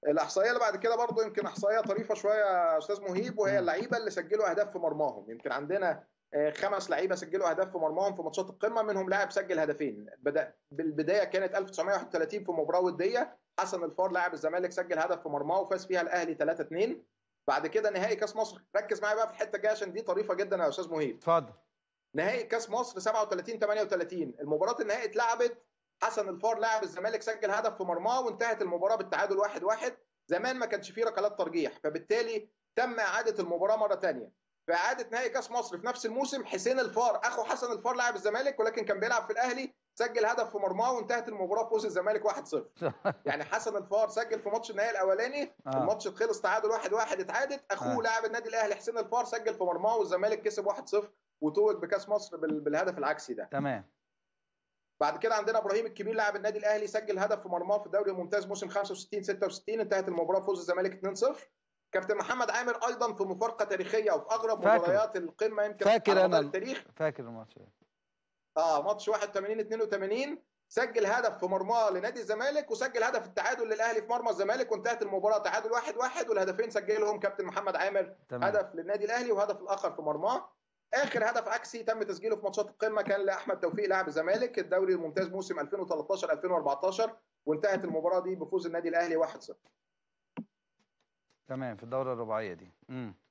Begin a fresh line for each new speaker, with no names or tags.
الاحصائيه اللي بعد كده برضو يمكن احصائيه طريفه شويه يا استاذ مهيب وهي اللعيبه اللي سجلوا اهداف في مرماهم يمكن عندنا آه، خمس لعيبه سجلوا اهداف في مرماهم في ماتشات القمه منهم لاعب سجل هدفين بدا بالبدايه كانت 1931 في مباراه وديه حسن الفار لاعب الزمالك سجل هدف في مرماه وفاز فيها الاهلي 3 2 بعد كده نهائي كاس مصر ركز معايا بقى في الحته الجايه عشان دي طريفه جدا يا استاذ مهيب
اتفضل
نهائي كاس مصر 37 38 المباراه النهائي اتلعبت حسن الفار لاعب الزمالك سجل هدف في مرماه وانتهت المباراه بالتعادل 1 1 زمان ما كانش فيه ركلات ترجيح فبالتالي تم اعاده المباراه مره ثانيه في اعاده نهائي كاس مصر في نفس الموسم حسين الفار اخو حسن الفار لاعب الزمالك ولكن كان بيلعب في الاهلي سجل هدف في مرماه وانتهت المباراه بفوز الزمالك 1-0 يعني حسن الفار سجل في ماتش النهائي الاولاني
آه.
الماتش خلص تعادل 1-1 اتعادت اخوه
آه.
لاعب النادي الاهلي حسين الفار سجل في مرماه والزمالك كسب 1-0 وتوج بكاس مصر بال- بالهدف العكسي ده
تمام
بعد كده عندنا ابراهيم الكبير لاعب النادي الاهلي سجل هدف في مرماه في الدوري الممتاز موسم 65 66 انتهت المباراه بفوز الزمالك 2-0 كابتن محمد عامر ايضا في مفارقه تاريخيه وفي اغرب
فاكر.
مباريات القمه يمكن
فاكر
على
أنا
مدار
ال-
التاريخ
فاكر الماتش ده
اه ماتش 81 82 سجل هدف في مرماه لنادي الزمالك وسجل هدف التعادل للاهلي في مرمى الزمالك وانتهت المباراه تعادل 1 1 والهدفين سجلهم كابتن محمد عامر
تمام
هدف للنادي الاهلي وهدف الاخر في مرماه اخر هدف عكسي تم تسجيله في ماتشات القمه كان لاحمد توفيق لاعب الزمالك الدوري الممتاز موسم 2013 2014 وانتهت المباراه دي بفوز النادي الاهلي 1-0
تمام في الدوره الرباعيه دي امم